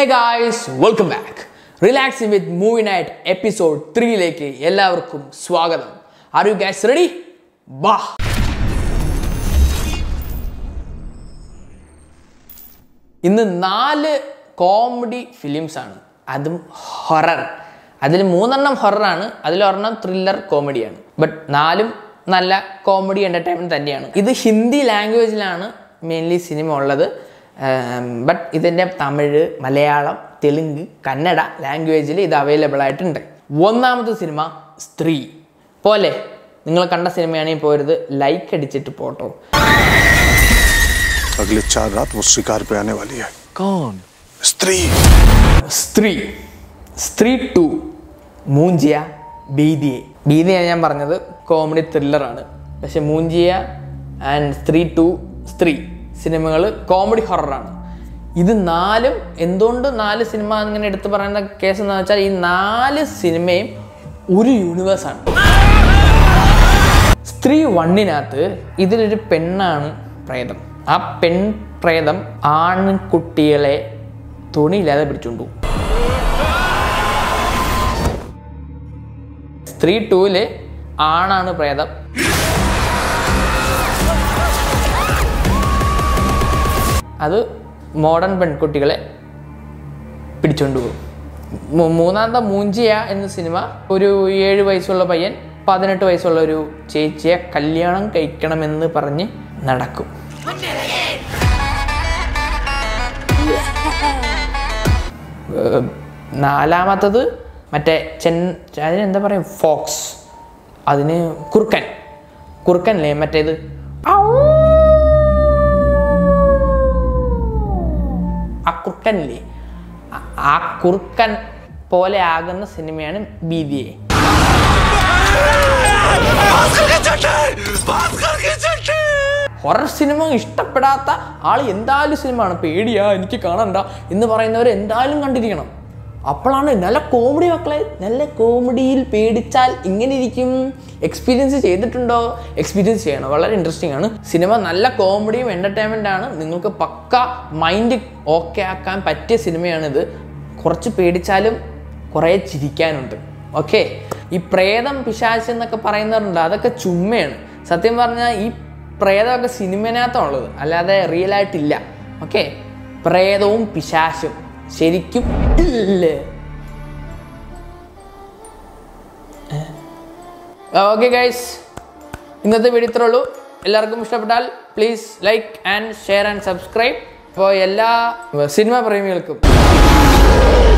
guys welcome back relaxing with movie night episode ത്രീയിലേക്ക് എല്ലാവർക്കും സ്വാഗതം ആർ യു ഗായ്സ് റെഡി ബാ ഇന്ന് നാല് കോമഡി ഫിലിംസ് ആണ് അതും ഹൊറർ അതിൽ മൂന്നെണ്ണം ഹൊററാണ് അതിലൊരെണ്ണം ത്രില്ലർ കോമഡിയാണ് ബട്ട് നാലും നല്ല കോമഡി എൻ്റർടൈൻമെൻറ്റ് തന്നെയാണ് ഇത് ഹിന്ദി ലാംഗ്വേജിലാണ് മെയിൻലി സിനിമ ഉള്ളത് ബട്ട് ഇതിൻ്റെ തമിഴ് മലയാളം തെലുങ്ക് കന്നഡ ലാംഗ്വേജിൽ ഇത് അവൈലബിൾ ആയിട്ടുണ്ട് ഒന്നാമത്തെ സിനിമ സ്ത്രീ പോലെ നിങ്ങൾ കണ്ട സിനിമയാണെങ്കിൽ പോരുത് ലൈക്ക് അടിച്ചിട്ട് പോട്ടോ अगले चार रात वो शिकार पे आने वाली है कौन स्त्री സ്ത്രീ സ്ത്രീ ടു മൂഞ്ചിയ ബീദിയെ ബീദിയാണ് ഞാൻ പറഞ്ഞത് കോമഡി ത്രില്ലറാണ് പക്ഷെ മൂഞ്ചിയ ആൻഡ് സ്ത്രീ ടു സ്ത്രീ സിനിമകൾ കോമഡി ഹൊററാണ് ഇത് നാലും എന്തുകൊണ്ട് നാല് സിനിമ ഇങ്ങനെ എടുത്തു പറയുന്ന കേസ് എന്ന് വെച്ചാൽ ഈ നാല് സിനിമയും ഒരു യൂണിവേഴ്സാണ് സ്ത്രീ വണ്ണിനകത്ത് ഇതിലൊരു പെണ്ണാണ് പ്രേതം ആ പെൺ പ്രേതം ആൺകുട്ടികളെ തുണിയില്ലാതെ പിടിച്ചുകൊണ്ടു സ്ത്രീ ടൂവില് ആണാണ് പ്രേതം അത് മോഡേൺ പെൺകുട്ടികളെ പിടിച്ചുകൊണ്ട് പോകും മൂ- മൂന്നാമത്തെ മൂഞ്ചിയ എന്ന സിനിമ ഒരു ഏഴ് വയസ്സുള്ള പയ്യൻ പതിനെട്ട് വയസ്സുള്ള ഒരു ചേച്ചിയെ കല്യാണം കഴിക്കണമെന്ന് പറഞ്ഞ് നടക്കും ഏഹ് നാലാമത്തത് മറ്റേ ചെൻ അതിനെന്താ പറയുക ഫോക്സ് അതിന് കുറുക്കൻ കുറുക്കനല്ലേ മറ്റേത് ആ കുറുക്കനില്ലേ ആ- ആ കുറുക്കൻ പോലെ ആകുന്ന സിനിമയാണ് ബീദിയെ ഹൊറർ സിനിമ ഇഷ്ടപ്പെടാത്ത ആൾ എന്തായാലും സിനിമയാണ് പേടിയാ എനിക്ക് കാണണ്ട എന്ന് പറയുന്നവർ എന്തായാലും കണ്ടിരിക്കണം അപ്പോഴാണ് നല്ല കോമഡി മക്കളെ നല്ല കോമഡിയിൽ പേടിച്ചാൽ ഇങ്ങനെ ഇരിക്കും എക്സ്പീരിയൻസ് ചെയ്തിട്ടുണ്ടോ എക്സ്പീരിയൻസ് ചെയ്യണം വളരെ ഇൻട്രസ്റ്റിംഗ് ആണ് സിനിമ നല്ല കോമഡിയും എൻ്റർടൈൻമെൻ്റ് ആണ് നിങ്ങൾക്ക് പക്ക മൈൻഡ് ഓക്കെ ആക്കാൻ പറ്റിയ സിനിമയാണിത് കുറച്ച് പേടിച്ചാലും കുറേ ചിരിക്കാനുണ്ട് ഓക്കെ ഈ പ്രേതം പിശാച് എന്നൊക്കെ പറയുന്നവരുണ്ട് അതൊക്കെ ചുമ്മയാണ് സത്യം പറഞ്ഞാൽ ഈ പ്രേതമൊക്കെ സിനിമനകത്തുള്ളത് അല്ലാതെ റിയൽ ആയിട്ടില്ല ഓക്കെ പ്രേതവും പിശാശും ശരിക്കും ഇല്ല ഓക്കെ ഗൈസ് ഇന്നത്തെ വീഡിയോ ഇത്രേ ഉള്ളൂ എല്ലാവർക്കും ഇഷ്ടപ്പെട്ടാൽ please like and share and subscribe അപ്പോൾ എല്ലാ സിനിമ പ്രേമികൾക്കും